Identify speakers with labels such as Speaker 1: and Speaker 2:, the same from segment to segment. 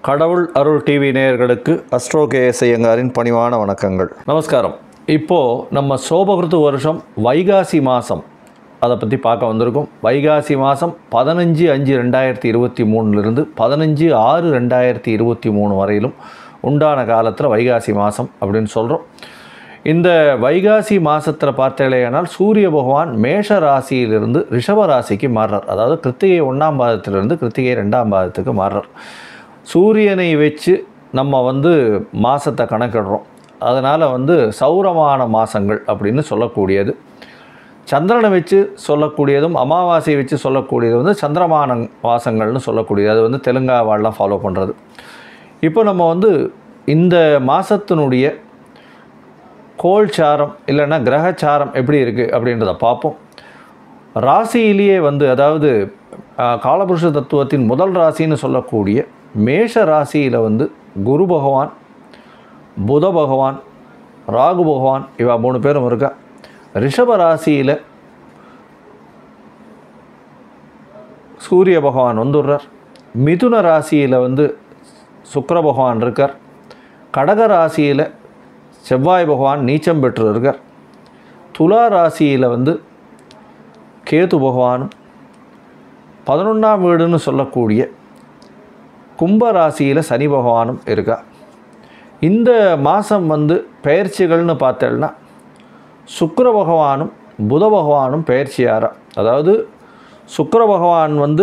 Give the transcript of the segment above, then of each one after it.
Speaker 1: கடவுள் அருள் டிவி நேயர்களுக்கு அஸ்ட்ரோ கேஎஸ் ஐயங்காரின் பணிவான வணக்கங்கள் நமஸ்காரம் இப்போது நம்ம சோபகிருத்து வருஷம் வைகாசி மாதம் அதை பற்றி பார்க்க வந்திருக்கோம் வைகாசி மாதம் பதினஞ்சு அஞ்சு ரெண்டாயிரத்தி இருபத்தி மூணுலேருந்து பதினஞ்சு ஆறு ரெண்டாயிரத்தி இருபத்தி மூணு வரையிலும் உண்டான காலத்தில் வைகாசி மாதம் அப்படின்னு சொல்கிறோம் இந்த வைகாசி மாதத்தில் பார்த்தேலையானால் சூரிய பகவான் மேஷ ராசியிலிருந்து ரிஷப ராசிக்கு மாறுறார் அதாவது கிருத்திகை ஒன்றாம் பாதத்திலிருந்து கிருத்திகை ரெண்டாம் பாதத்துக்கு மாறுறார் சூரியனை வச்சு நம்ம வந்து மாதத்தை கணக்கிடுறோம் அதனால் வந்து சௌரமான மாதங்கள் அப்படின்னு சொல்லக்கூடியது சந்திரனை வச்சு சொல்லக்கூடியதும் அமாவாசையை வச்சு சொல்லக்கூடியது வந்து சந்திரமான மாசங்கள்னு சொல்லக்கூடியது அது வந்து தெலுங்காவாலாம் ஃபாலோ பண்ணுறது இப்போ நம்ம வந்து இந்த மாதத்தினுடைய கோள் சாரம் இல்லைன்னா கிரகச்சாரம் எப்படி இருக்குது அப்படின்றத பார்ப்போம் ராசியிலேயே வந்து அதாவது ஆஹ், காலபுருஷ தத்துவத்தின் முதல் ராசின்னு சொல்லக்கூடிய மேஷ ராசியில் வந்து குரு பகவான் புத பகவான் ராகு பகவான் இவா மூணு பேரும் இருக்கா ரிஷப ராசியில் சூரிய பகவான் வந்துடுறார் மிதுன ராசியில் வந்து சுக்கிர பகவான் இருக்கார் கடக ராசியில் செவ்வாய் பகவான் நீச்சம் பெற்று இருக்கார் துலா ராசியில் வந்து கேது பகவானும் பதினொன்றாம் வீடுன்னு சொல்லக்கூடிய கும்ப ராசியில் சனி பகவானும் இருக்கா இந்த மாதம் வந்து பெயர்ச்சிகள்னு பார்த்தேன்னா சுக்கிர பகவானும் புத பகவானும் பெயர்ச்சியாரா அதாவது சுக்கிர பகவான் வந்து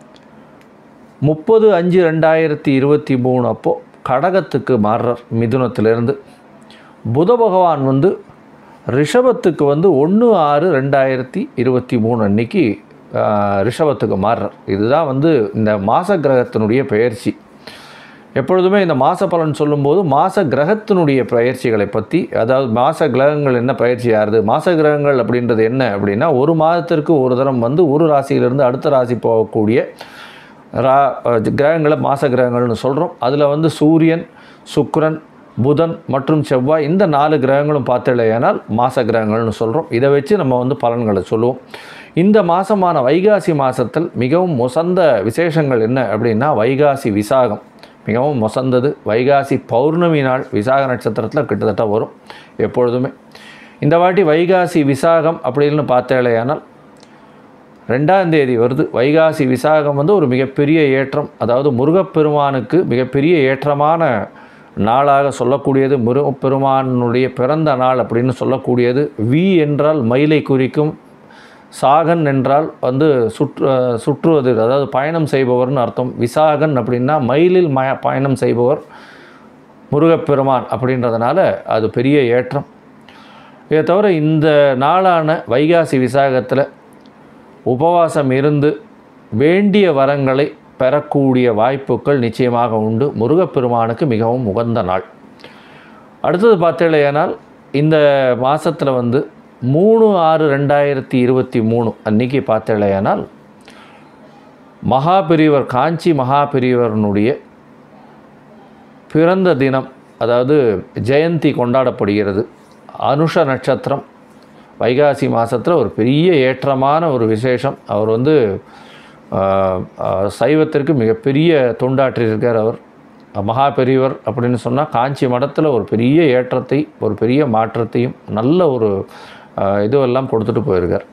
Speaker 1: முப்பது அஞ்சு ரெண்டாயிரத்தி இருபத்தி மூணு அப்போது கடகத்துக்கு மாறுறார் மிதுனத்திலிருந்து புத பகவான் வந்து ரிஷபத்துக்கு வந்து ஒன்று ஆறு ரெண்டாயிரத்தி இருபத்தி மூணு அன்னைக்கு ஆஹ், ரிஷபத்துக்கு மாறுறார் இதுதான் வந்து இந்த மாச கிரகத்தினுடைய பெயர்ச்சி எப்பொழுதுமே இந்த மாச பலன் சொல்லும்போது மாச கிரகத்தினுடைய பயிற்சிகளை பற்றி அதாவது மாச கிரகங்கள் என்ன பயிற்சி ஆறுது மாச கிரகங்கள் அப்படின்றது என்ன அப்படின்னா ஒரு மாதத்திற்கு ஒரு தரம் வந்து ஒரு ராசியிலிருந்து அடுத்த ராசி போகக்கூடிய ரா அஹ் கிரகங்களை மாச கிரகங்கள்னு சொல்கிறோம் அதில் வந்து சூரியன் சுக்கிரன் புதன் மற்றும் செவ்வாய் இந்த நாலு கிரகங்களும் பார்த்தலையானால் மாச கிரகங்கள்னு சொல்கிறோம் இதை வச்சு நம்ம வந்து பலன்களை சொல்லுவோம் இந்த மாதமான வைகாசி மாதத்தில் மிகவும் முசந்த விசேஷங்கள் என்ன அப்படின்னா வைகாசி விசாகம் மிகவும் முசந்தது வைகாசி பௌர்ணமி நாள் விசாக நட்சத்திரத்தில் கிட்டத்தட்ட வரும் எப்பொழுதுமே இந்த வாட்டி வைகாசி விசாகம் அப்படின்னு பார்த்தேலையானால் ரெண்டாம் தேதி வருது வைகாசி விசாகம் வந்து ஒரு மிகப்பெரிய ஏற்றம் அதாவது முருகப்பெருமானுக்கு மிகப்பெரிய ஏற்றமான நாளாக சொல்லக்கூடியது முருகப்பெருமானுடைய பிறந்த நாள் அப்படின்னு சொல்லக்கூடியது வி என்றால் மயிலை குறிக்கும் சாகன் என்றால் வந்து சுற்று சுற்றுவது அதாவது பயணம் செய்பவர்னு அர்த்தம் விசாகன் அப்படின்னா மயிலில் மய பயணம் செய்பவர் முருகப்பெருமான் அப்படின்றதுனால அது பெரிய ஏற்றம் இதை தவிர இந்த நாளான வைகாசி விசாகத்தில் உபவாசம் இருந்து வேண்டிய வரங்களை பெறக்கூடிய வாய்ப்புகள் நிச்சயமாக உண்டு முருகப்பெருமானுக்கு மிகவும் உகந்த நாள் அடுத்தது பார்த்தேலையானால் இந்த மாதத்தில் வந்து மூணு ஆறு ரெண்டாயிரத்தி இருபத்தி மூணு அன்னைக்கு பார்த்தேலையானால் மகாபெரியவர் காஞ்சி மகாபெரியவரனுடைய பிறந்த தினம் அதாவது ஜெயந்தி கொண்டாடப்படுகிறது அனுஷ நட்சத்திரம் வைகாசி மாதத்தில் ஒரு பெரிய ஏற்றமான ஒரு விசேஷம் அவர் வந்து ஆஹ், ஆஹ், சைவத்திற்கு மிகப்பெரிய தொண்டாற்றியிருக்கார் அவர் மகா பெரியவர் அப்படின்னு சொன்னால் காஞ்சி மடத்தில் ஒரு பெரிய ஏற்றத்தை ஒரு பெரிய மாற்றத்தையும் நல்ல ஒரு ஆஹ், இதுவெல்லாம் கொடுத்துட்டு போயிருக்கார்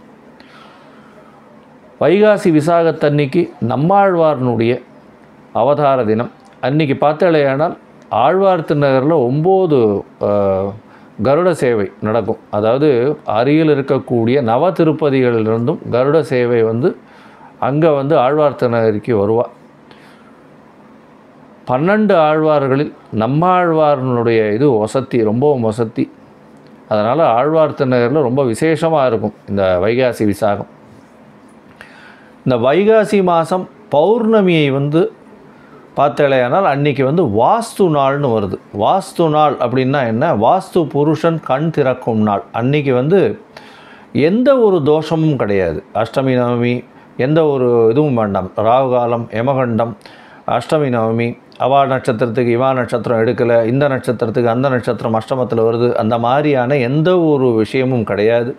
Speaker 1: வைகாசி விசாகத்தன்னைக்கு நம்மாழ்வார்னுடைய அவதார தினம் அன்னைக்கு பார்த்தாலேயானால் ஆழ்வார் திருநகரில் ஒம்பது கருட சேவை நடக்கும் அதாவது அருகில் இருக்கக்கூடிய நவ திருப்பதிகளிலிருந்தும் கருட சேவை வந்து அங்கே வந்து ஆழ்வார் திருநகருக்கு வருவா பன்னெண்டு ஆழ்வார்களில் நம்மாழ்வார்னுடைய இது வசத்தி ரொம்பவும் வசத்தி அதனால் ஆழ்வார் திருநகரில் ரொம்ப விசேஷமாக இருக்கும் இந்த வைகாசி விசாகம் இந்த வைகாசி மாதம் பௌர்ணமியை வந்து பார்த்தலையானால் அன்னைக்கு வந்து வாஸ்து நாள்னு வருது வாஸ்து நாள் அப்படின்னா என்ன வாஸ்து புருஷன் கண் திறக்கும் நாள் அன்னைக்கு வந்து எந்த ஒரு தோஷமும் கிடையாது அஷ்டமி நவமி எந்த ஒரு இதுவும் வேண்டாம் ராகு காலம் யமகண்டம் அஷ்டமி நவமி அவா நட்சத்திரத்துக்கு இவா நட்சத்திரம் எடுக்கலை இந்த நட்சத்திரத்துக்கு அந்த நட்சத்திரம் அஷ்டமத்தில் வருது அந்த மாதிரியான எந்த ஒரு விஷயமும் கிடையாது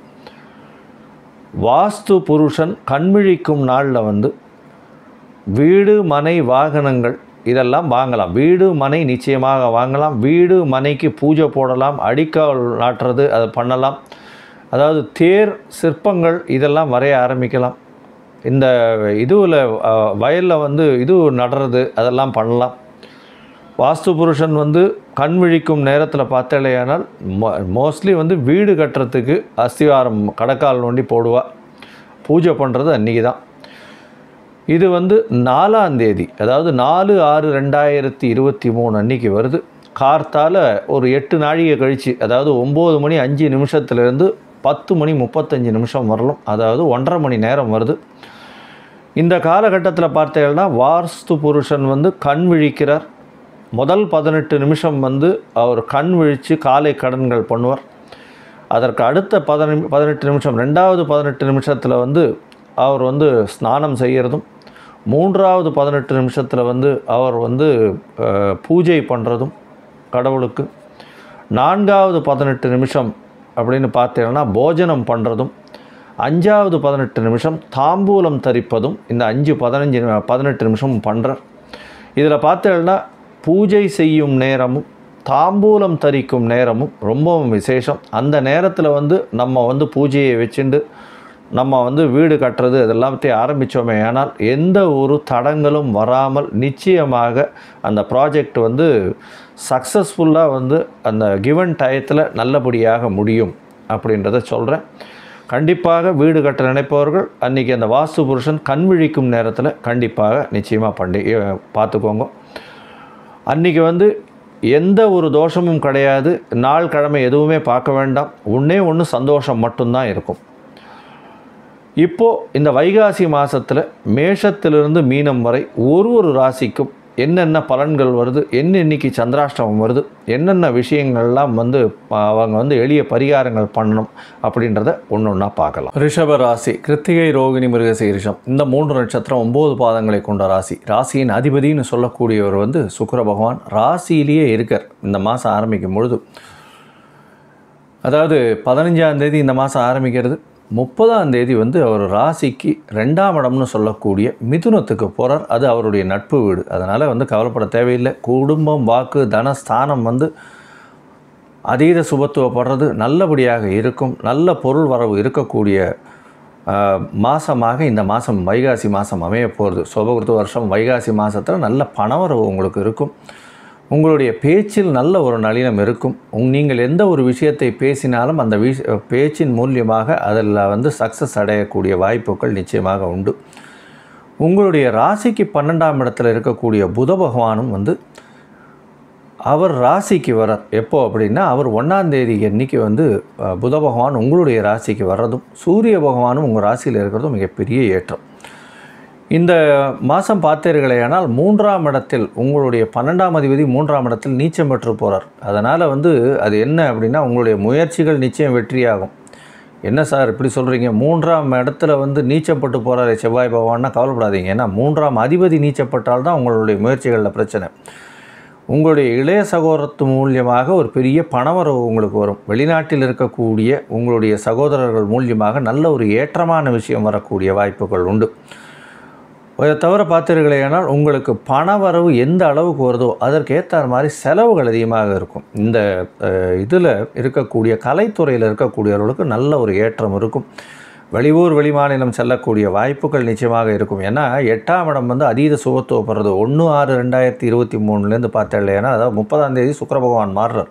Speaker 1: வாஸ்து புருஷன் கண்விழிக்கும் நாளில் வந்து வீடு மனை வாகனங்கள் இதெல்லாம் வாங்கலாம் வீடு மனை நிச்சயமாக வாங்கலாம் வீடு மனைக்கு பூஜை போடலாம் அடிக்கால் நாட்டுறது அதை பண்ணலாம் அதாவது தேர் சிற்பங்கள் இதெல்லாம் வரைய ஆரம்பிக்கலாம் இந்த இதுவில் வயலில் வந்து இது நடுறது அதெல்லாம் பண்ணலாம் வாஸ்து புருஷன் வந்து கண் விழிக்கும் நேரத்தில் பார்த்தாலேயானால் மோஸ்ட்லி வந்து வீடு கட்டுறதுக்கு அஸ்திவாரம் கடக்கால் நோண்டி போடுவா பூஜை பண்ணுறது அன்றைக்கி தான் இது வந்து நாலாம் தேதி அதாவது நாலு ஆறு ரெண்டாயிரத்தி இருபத்தி மூணு அன்னைக்கு வருது கார்த்தால ஒரு எட்டு நாழிகை கழித்து அதாவது ஒம்பது மணி அஞ்சு நிமிஷத்துலேருந்து பத்து மணி முப்பத்தஞ்சு நிமிஷம் வரலும் அதாவது ஒன்றரை மணி நேரம் வருது இந்த காலகட்டத்தில் பார்த்தீங்கன்னா வாஸ்து புருஷன் வந்து கண் விழிக்கிறார் முதல் பதினெட்டு நிமிஷம் வந்து அவர் கண் விழித்து காலை கடன்கள் பண்ணுவார் அதற்கு அடுத்த பதினி பதினெட்டு நிமிஷம் ரெண்டாவது பதினெட்டு நிமிஷத்தில் வந்து அவர் வந்து ஸ்நானம் செய்கிறதும் மூன்றாவது பதினெட்டு நிமிஷத்தில் வந்து அவர் வந்து அஹ், பூஜை பண்ணுறதும் கடவுளுக்கு நான்காவது பதினெட்டு நிமிஷம் அப்படின்னு பார்த்தீங்கன்னா போஜனம் பண்ணுறதும் அஞ்சாவது பதினெட்டு நிமிஷம் தாம்பூலம் தரிப்பதும் இந்த அஞ்சு பதினஞ்சு நி- பதினெட்டு நிமிஷம் பண்ணுறார் இதில் பார்த்தீங்கன்னா பூஜை செய்யும் நேரமும் தாம்பூலம் தரிக்கும் நேரமும் ரொம்பவும் விசேஷம் அந்த நேரத்தில் வந்து நம்ம வந்து பூஜையை வச்சுண்டு நம்ம வந்து வீடு கட்டுறது இதெல்லாத்தையும் ஆரம்பித்தோமே ஆனால் எந்த ஒரு தடங்களும் வராமல் நிச்சயமாக அந்த ப்ராஜெக்ட் வந்து சக்ஸஸ்ஃபுல்லாக வந்து அந்த கிவன் டயத்தில் நல்லபடியாக முடியும் அப்படின்றத சொல்கிறேன் கண்டிப்பாக வீடு கட்ட நினைப்பவர்கள் அன்றைக்கி அந்த வாஸ்து புருஷன் கண் விழிக்கும் நேரத்தில் கண்டிப்பாக நிச்சயமாக பண்ணி பார்த்துக்கோங்க அன்றைக்கி வந்து எந்த ஒரு தோஷமும் கிடையாது நாள் கிழமை எதுவுமே பார்க்க வேண்டாம் ஒன்றே ஒன்று சந்தோஷம் மட்டும்தான் இருக்கும் இப்போது இந்த வைகாசி மாதத்தில் மேஷத்திலிருந்து மீனம் வரை ஒரு ஒரு ராசிக்கும் என்னென்ன பலன்கள் வருது என்ன இன்னைக்கு சந்திராஷ்டமம் வருது என்னென்ன விஷயங்கள்லாம் வந்து அஹ், அவங்க வந்து எளிய பரிகாரங்கள் பண்ணணும் அப்படின்றத ஒன்று ஒன்றா பார்க்கலாம் ரிஷப ராசி கிருத்திகை ரோகிணி மிருகசீரிஷம் இந்த மூன்று நட்சத்திரம் ஒம்பது பாதங்களை கொண்ட ராசி ராசியின் அதிபதின்னு சொல்லக்கூடியவர் வந்து சுக்கிர பகவான் ராசியிலேயே இருக்கார் இந்த மாதம் ஆரம்பிக்கும் பொழுது அதாவது பதினஞ்சாம் தேதி இந்த மாதம் ஆரம்பிக்கிறது முப்பதாம் தேதி வந்து அவர் ராசிக்கு ரெண்டாம் இடம்னு சொல்லக்கூடிய மிதுனத்துக்கு போகிறார் அது அவருடைய நட்பு வீடு அதனால் வந்து கவலைப்பட தேவையில்லை குடும்பம் வாக்கு தனஸ்தானம் வந்து அதீத சுபத்துவப்படுறது நல்லபடியாக இருக்கும் நல்ல பொருள் வரவு இருக்கக்கூடிய ஆஹ், மாசமாக இந்த மாதம் வைகாசி மாதம் அமைய போகிறது சுபகிருத்து வருஷம் வைகாசி மாதத்தில் நல்ல பணவரவு உங்களுக்கு இருக்கும் உங்களுடைய பேச்சில் நல்ல ஒரு நளினம் இருக்கும் உங் நீங்கள் எந்த ஒரு விஷயத்தை பேசினாலும் அந்த விஷ பேச்சின் மூலியமாக அதில் வந்து சக்ஸஸ் அடையக்கூடிய வாய்ப்புகள் நிச்சயமாக உண்டு உங்களுடைய ராசிக்கு பன்னெண்டாம் இடத்துல இருக்கக்கூடிய புத பகவானும் வந்து அவர் ராசிக்கு வரார் எப்போ அப்படின்னா அவர் ஒன்றாம் தேதி அன்னைக்கு வந்து அஹ், புத பகவான் உங்களுடைய ராசிக்கு வர்றதும் சூரிய பகவானும் உங்கள் ராசியில் இருக்கிறதும் மிகப்பெரிய ஏற்றம் இந்த மாதம் பார்த்தீர்களேயானால் மூன்றாம் இடத்தில் உங்களுடைய பன்னெண்டாம் அதிபதி மூன்றாம் இடத்தில் நீச்சம் பெற்று போகிறார் அதனால் வந்து அது என்ன அப்படின்னா உங்களுடைய முயற்சிகள் நிச்சயம் வெற்றியாகும் என்ன சார் இப்படி சொல்கிறீங்க மூன்றாம் இடத்துல வந்து நீச்சப்பட்டு போகிறாரு செவ்வாய் பகவான்னா கவலைப்படாதீங்க ஏன்னா மூன்றாம் அதிபதி நீச்சப்பட்டால் தான் உங்களுடைய முயற்சிகளில் பிரச்சனை உங்களுடைய இளைய சகோதரத்து மூலியமாக ஒரு பெரிய பணவரவு உங்களுக்கு வரும் வெளிநாட்டில் இருக்கக்கூடிய உங்களுடைய சகோதரர்கள் மூலியமாக நல்ல ஒரு ஏற்றமான விஷயம் வரக்கூடிய வாய்ப்புகள் உண்டு இதை தவிர பார்த்தீர்களேனால் உங்களுக்கு பணவரவு எந்த அளவுக்கு வருதோ அதற்கேற்ற மாதிரி செலவுகள் அதிகமாக இருக்கும் இந்த இதில் இருக்கக்கூடிய கலைத்துறையில் இருக்கக்கூடியவர்களுக்கு நல்ல ஒரு ஏற்றம் இருக்கும் வெளியூர் வெளிமாநிலம் செல்லக்கூடிய வாய்ப்புகள் நிச்சயமாக இருக்கும் ஏன்னா எட்டாம் இடம் வந்து அதீத சுகத்துவப்படுறது ஒன்று ஆறு ரெண்டாயிரத்தி இருபத்தி மூணுலேருந்து பார்த்தேன்னா அதாவது முப்பதாம் தேதி சுக்கிர பகவான் மாறுறார்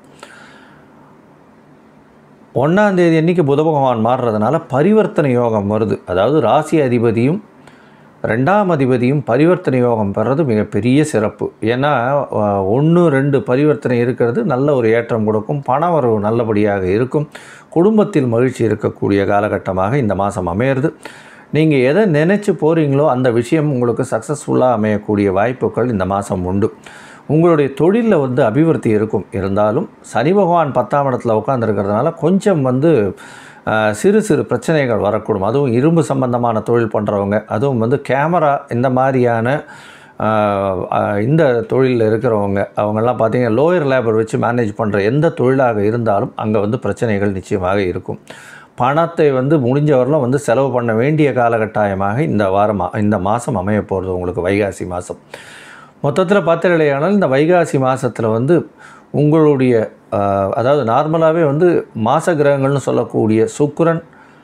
Speaker 1: ஒன்றாம் தேதி அன்னைக்கு புத பகவான் மாறுறதுனால பரிவர்த்தனை யோகம் வருது அதாவது ராசி அதிபதியும் ரெண்டாம் அதிபதியும் பரிவர்த்தனை யோகம் பெறது மிகப்பெரிய சிறப்பு ஏன்னா ஒன்று ரெண்டு பரிவர்த்தனை இருக்கிறது நல்ல ஒரு ஏற்றம் கொடுக்கும் பணவரவு நல்லபடியாக இருக்கும் குடும்பத்தில் மகிழ்ச்சி இருக்கக்கூடிய காலகட்டமாக இந்த மாதம் அமையிறது நீங்கள் எதை நினச்சி போகிறீங்களோ அந்த விஷயம் உங்களுக்கு சக்ஸஸ்ஃபுல்லாக அமையக்கூடிய வாய்ப்புகள் இந்த மாதம் உண்டு உங்களுடைய தொழிலில் வந்து அபிவிருத்தி இருக்கும் இருந்தாலும் சனி பகவான் பத்தாம் இடத்துல உட்காந்துருக்கிறதுனால கொஞ்சம் வந்து ஆஹ், சிறு சிறு பிரச்சனைகள் வரக்கூடும் அதுவும் இரும்பு சம்பந்தமான தொழில் பண்ணுறவங்க அதுவும் வந்து கேமரா இந்த மாதிரியான ஆஹ், ஆஹ், இந்த தொழிலில் இருக்கிறவங்க அவங்கெல்லாம் பார்த்தீங்கன்னா லோயர் லேபர் வச்சு மேனேஜ் பண்ணுற எந்த தொழிலாக இருந்தாலும் அங்கே வந்து பிரச்சனைகள் நிச்சயமாக இருக்கும் பணத்தை வந்து முடிஞ்சவரெல்லாம் வந்து செலவு பண்ண வேண்டிய காலகட்டாயமாக இந்த வாரம் இந்த மாதம் அமைய போகிறது உங்களுக்கு வைகாசி மாதம் மொத்தத்தில் பார்த்தீங்களேயானால் இந்த வைகாசி மாதத்தில் வந்து உங்களுடைய ஆஹ், அதாவது நார்மலாகவே வந்து மாச கிரகங்கள்னு சொல்லக்கூடிய சுக்கிரன்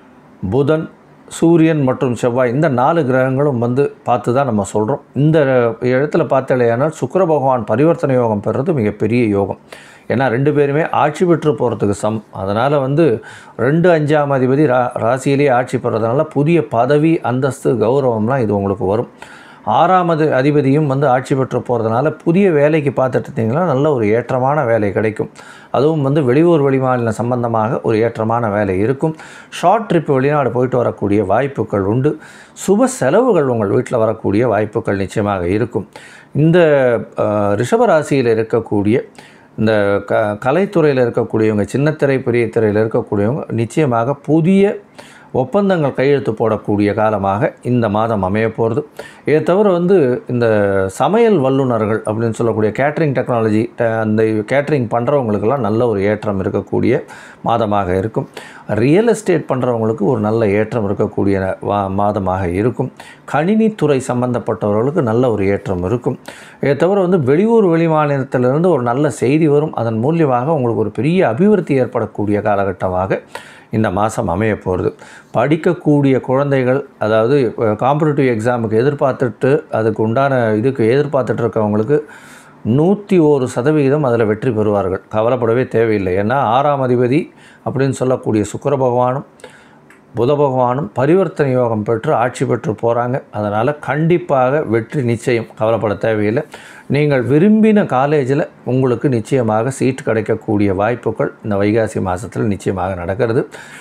Speaker 1: புதன் சூரியன் மற்றும் செவ்வாய் இந்த நாலு கிரகங்களும் வந்து பார்த்து தான் நம்ம சொல்கிறோம் இந்த இடத்துல பார்த்தாலேயானால் சுக்கிர பகவான் பரிவர்த்தனை யோகம் பெறுறது மிகப்பெரிய யோகம் ஏன்னா ரெண்டு பேருமே ஆட்சி பெற்று போகிறதுக்கு சம் அதனால் வந்து ரெண்டு அஞ்சாம் அதிபதி ரா ராசியிலே ஆட்சி பெறதுனால புதிய பதவி அந்தஸ்து கௌரவம்லாம் இது உங்களுக்கு வரும் ஆறாமது அதிபதியும் வந்து ஆட்சி பெற்று போகிறதுனால புதிய வேலைக்கு பார்த்துட்டு இருந்தீங்கன்னா நல்ல ஒரு ஏற்றமான வேலை கிடைக்கும் அதுவும் வந்து வெளியூர் வெளிமாநில சம்பந்தமாக ஒரு ஏற்றமான வேலை இருக்கும் ஷார்ட் ட்ரிப் வெளிநாடு போயிட்டு வரக்கூடிய வாய்ப்புகள் உண்டு சுப செலவுகள் உங்கள் வீட்டில் வரக்கூடிய வாய்ப்புகள் நிச்சயமாக இருக்கும் இந்த அஹ், ரிஷபராசியில் இருக்கக்கூடிய இந்த க கலைத்துறையில் இருக்கக்கூடியவங்க சின்னத்திரை பெரிய திரையில் இருக்கக்கூடியவங்க நிச்சயமாக புதிய ஒப்பந்தங்கள் கையெழுத்து போடக்கூடிய காலமாக இந்த மாதம் அமைய போகிறது இதை தவிர வந்து இந்த சமையல் வல்லுநர்கள் அப்படின்னு சொல்லக்கூடிய கேட்ரிங் டெக்னாலஜி அந்த கேட்ரிங் பண்ணுறவங்களுக்கெல்லாம் நல்ல ஒரு ஏற்றம் இருக்கக்கூடிய மாதமாக இருக்கும் ரியல் எஸ்டேட் பண்ணுறவங்களுக்கு ஒரு நல்ல ஏற்றம் இருக்கக்கூடிய வா- மாதமாக இருக்கும் கணினித்துறை சம்பந்தப்பட்டவர்களுக்கு நல்ல ஒரு ஏற்றம் இருக்கும் இதை தவிர வந்து வெளியூர் வெளிமாநிலத்திலிருந்து ஒரு நல்ல செய்தி வரும் அதன் மூலியமாக உங்களுக்கு ஒரு பெரிய அபிவிருத்தி ஏற்படக்கூடிய காலகட்டமாக இந்த மாதம் அமைய போகிறது படிக்கக்கூடிய குழந்தைகள் அதாவது காம்படிட்டிவ் எக்ஸாமுக்கு எதிர்பார்த்துட்டு அதுக்கு உண்டான இதுக்கு எதிர்பார்த்துட்டு இருக்கவங்களுக்கு நூற்றி ஒரு சதவிகிதம் அதில் வெற்றி பெறுவார்கள் கவலைப்படவே தேவையில்லை ஏன்னா ஆறாம் அதிபதி அப்படின்னு சொல்லக்கூடிய சுக்கிர பகவானும் புத பகவானும் பரிவர்த்தனை யோகம் பெற்று ஆட்சி பெற்று போகிறாங்க அதனால் கண்டிப்பாக வெற்றி நிச்சயம் கவலைப்பட தேவையில்லை நீங்கள் விரும்பின காலேஜில் உங்களுக்கு நிச்சயமாக சீட் கிடைக்கக்கூடிய வாய்ப்புகள் இந்த வைகாசி மாதத்தில் நிச்சயமாக நடக்கிறது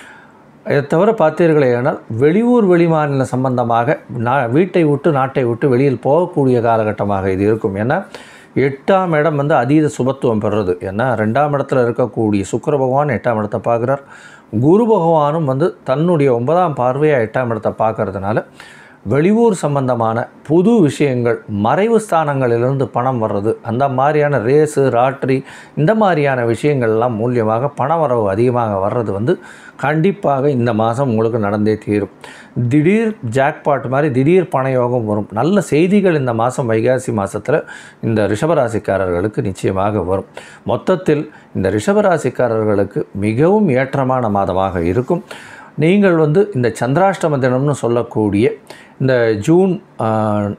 Speaker 1: இதை தவிர பார்த்தீர்களேயானால் வெளியூர் வெளிமாநில சம்பந்தமாக நா வீட்டை விட்டு நாட்டை விட்டு வெளியில் போகக்கூடிய காலகட்டமாக இது இருக்கும் ஏன்னா எட்டாம் இடம் வந்து அதீத சுபத்துவம் பெறுறது ஏன்னா ரெண்டாம் இடத்துல இருக்கக்கூடிய சுக்கிர பகவான் எட்டாம் இடத்தை பார்க்குறார் குரு பகவானும் வந்து தன்னுடைய ஒன்பதாம் பார்வையாக எட்டாம் இடத்தை பார்க்கறதுனால வெளியூர் சம்பந்தமான புது விஷயங்கள் மறைவு ஸ்தானங்களிலிருந்து பணம் வர்றது அந்த மாதிரியான ரேஸு ராட்ரி இந்த மாதிரியான விஷயங்கள்லாம் மூலியமாக பண வரவு அதிகமாக வர்றது வந்து கண்டிப்பாக இந்த மாதம் உங்களுக்கு நடந்தே தீரும் திடீர் ஜாக்பாட் மாதிரி திடீர் பண யோகம் வரும் நல்ல செய்திகள் இந்த மாதம் வைகாசி மாதத்தில் இந்த ரிஷபராசிக்காரர்களுக்கு நிச்சயமாக வரும் மொத்தத்தில் இந்த ரிஷபராசிக்காரர்களுக்கு மிகவும் ஏற்றமான மாதமாக இருக்கும் நீங்கள் வந்து இந்த சந்திராஷ்டம தினம்னு சொல்லக்கூடிய இந்த ஜூன் ஆ,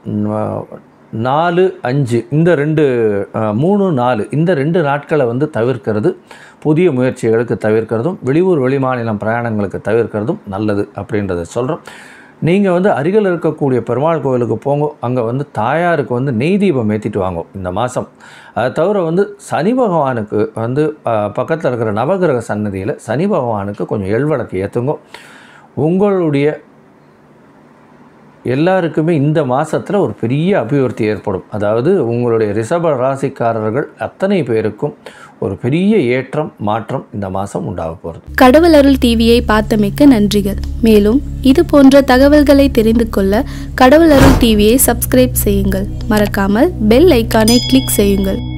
Speaker 1: ந- நாலு அஞ்சு இந்த ரெண்டு ஆ, மூணு நாலு இந்த ரெண்டு நாட்களை வந்து தவிர்க்கிறது புதிய முயற்சிகளுக்கு தவிர்க்கிறதும் வெளியூர் வெளிமாநிலம் பிரயாணங்களுக்கு தவிர்க்கிறதும் நல்லது அப்படின்றத சொல்கிறோம் நீங்கள் வந்து அருகில் இருக்கக்கூடிய பெருமாள் கோவிலுக்கு போங்க அங்கே வந்து தாயாருக்கு வந்து நெய் தீபம் ஏற்றிட்டு வாங்க இந்த மாதம் அதை தவிர வந்து சனி பகவானுக்கு வந்து பக்கத்தில் இருக்கிற நவகிரக சன்னதியில் சனி பகவானுக்கு கொஞ்சம் எள்விளக்கு ஏற்றுங்க உங்களுடைய எல்லாருக்குமே இந்த மாதத்தில் ஒரு பெரிய அபிவிருத்தி ஏற்படும் அதாவது உங்களுடைய ரிஷப ராசிக்காரர்கள் அத்தனை பேருக்கும் ஒரு பெரிய ஏற்றம் மாற்றம் இந்த மாதம் உண்டாக போகிறது
Speaker 2: கடவுள் அருள் டிவியை பார்த்தமைக்க நன்றிகள் மேலும் இது போன்ற தகவல்களை தெரிந்து கொள்ள கடவுள் அருள் டிவியை சப்ஸ்கிரைப் செய்யுங்கள் மறக்காமல் பெல் ஐக்கானை கிளிக் செய்யுங்கள்